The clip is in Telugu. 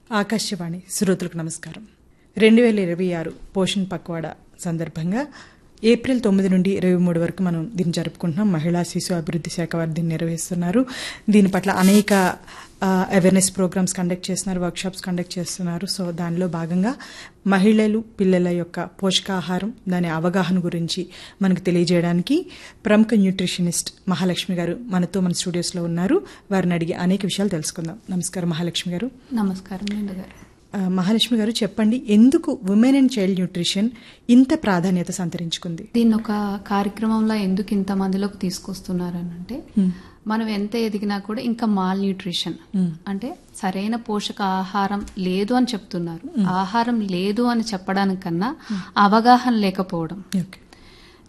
ఆకాశవాణి శ్రోతలకు నమస్కారం రెండు వేల ఇరవై ఆరు పోషణ్ పక్వాడా సందర్భంగా ఏప్రిల్ తొమ్మిది నుండి ఇరవై మూడు వరకు మనం దీన్ని జరుపుకుంటున్నాం మహిళా శిశు అభివృద్ధి శాఖ వారు దీన్ని నిర్వహిస్తున్నారు దీని పట్ల అనేక అవేర్నెస్ ప్రోగ్రామ్స్ కండక్ట్ చేస్తున్నారు వర్క్షాప్స్ కండక్ట్ చేస్తున్నారు సో దానిలో భాగంగా మహిళలు పిల్లల యొక్క పోషకాహారం దాని అవగాహన గురించి మనకు తెలియజేయడానికి ప్రముఖ న్యూట్రిషనిస్ట్ మహాలక్ష్మి గారు మనతో మన స్టూడియోస్లో ఉన్నారు వారిని అడిగి అనేక విషయాలు తెలుసుకుందాం నమస్కారం మహాలక్ష్మి గారు నమస్కారం నిండు గారు ఆ, మహాలక్ష్మి గారు చెప్పండి ఎందుకు ఉమెన్ అండ్ చైల్డ్ న్యూట్రిషన్ ఇంత ప్రాధాన్యత సంతరించుకుంది దీన్ని ఒక కార్యక్రమంలో ఎందుకు ఇంత మందిలోకి తీసుకొస్తున్నారు అంటే మనం ఎంత ఎదిగినా కూడా ఇంకా మాల్ న్యూట్రిషన్ అంటే సరైన పోషక ఆహారం లేదు అని చెప్తున్నారు ఆహారం లేదు అని చెప్పడానికన్నా అవగాహన లేకపోవడం ఓకే